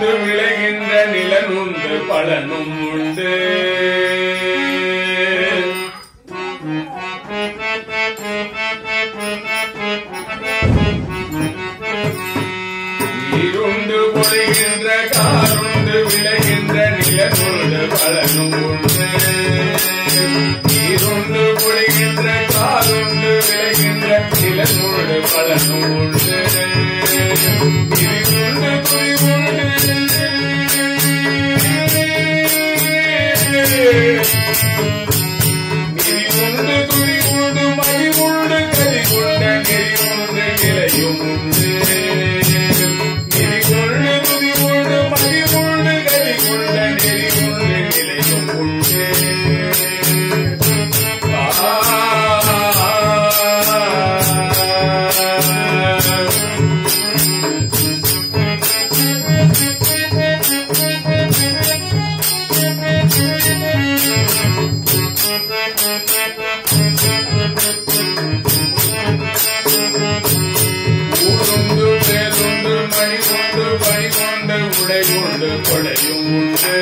வேருண்டு விளைகின்ற நிலனுண்டு பலனும் உண்டு நீருண்டு பொழிகின்ற காருண்டு விளைகின்ற நிலனுண்டு பலனும் உண்டு நீருண்டு பொழிகின்ற காருண்டு விளைகின்ற நிலனுண்டு பலனும் உண்டு இருண்டு நெறி உண்டு துணி உண்டு மணி உண்டு கறி கொண்ட நெறி உண்டு நிலையும் உண்டு நெறி கொண்டு துணி உண்டு மணி உண்டு கறி கொண்ட நெறி உண்டு நிலையும் உண்டு ஆ ஊருண்டு வேலுண்டு மணி கொண்டு பணி கொண்டு உடை கொண்டு கொடையும் உண்டு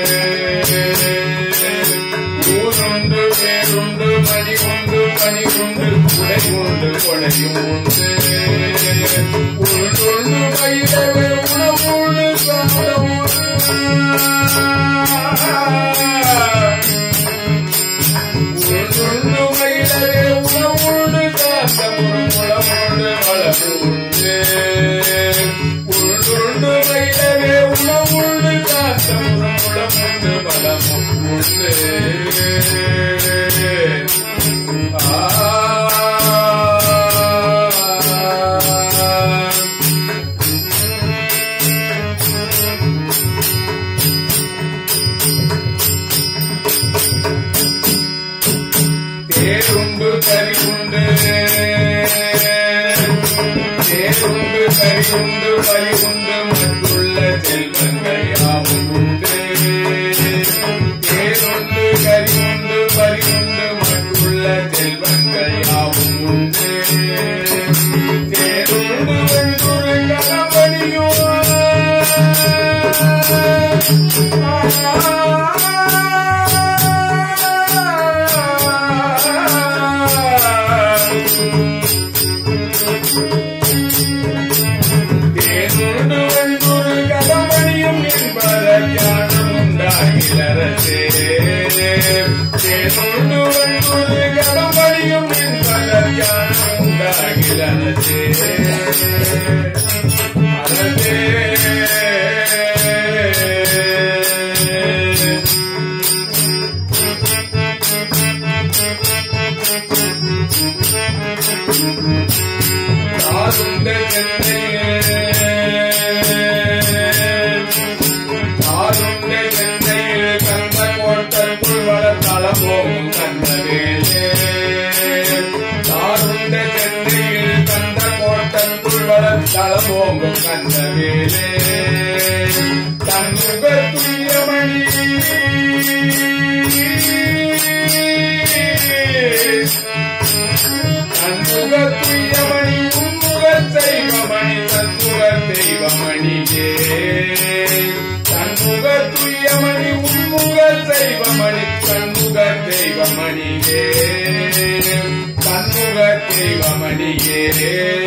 ஊருண்டு வேலுண்டு மணி கொண்டு பணி கொண்டு உடை கொண்டு கொடையும் உண்டு உருண்டு மயிலவே உணவுண்டு சாதம் உருண்டு மயிலவே உணவுண்டு சாதமும் உளமுண்டு வளமுண்டு உருண்டு மயிலவே உணவுண்டு சாதமும் உளமுண்டு வளமும் உண்டு ஆ தேருண்டு கரிகுண்டு தேருண்டு கரிகுண்டு பரிகுண்டு மற்றுள்ள செல்வங்கள் யாவும் உண்டு தேருண்டு கரிகுண்டு பரிகுண்டு மற்றுள்ள செல்வங்கள் யாவும் உண்டு தேருண்டு வெண்குரு தேனுண்டு வெண்குரு கதமணியும் என்பதற்கானம் உண்டாகிறதே தேனுண்டு வெண்குரு கதமணியும் என்பதற்கானம் உண்டாகிறதே அதே ஆருண்ட ஆருண்ட சென்னையில் கந்த கோட்டக்குள் வளர்த்தளவோம் கந்தவேலே ஆருண்ட சென்னையில் கந்த கோட்டக்குள் வளர்த்தளவோம் கந்தவேலே தன்முக துயமணி தன்முக துய்யமணி உன்முக தெய்வமணி தன்முக தெய்வமணியே தன்முக துய்யமணி உன்முக தெய்வமணி தன்முக தெய்வமணியே தன்முக தெய்வமணியே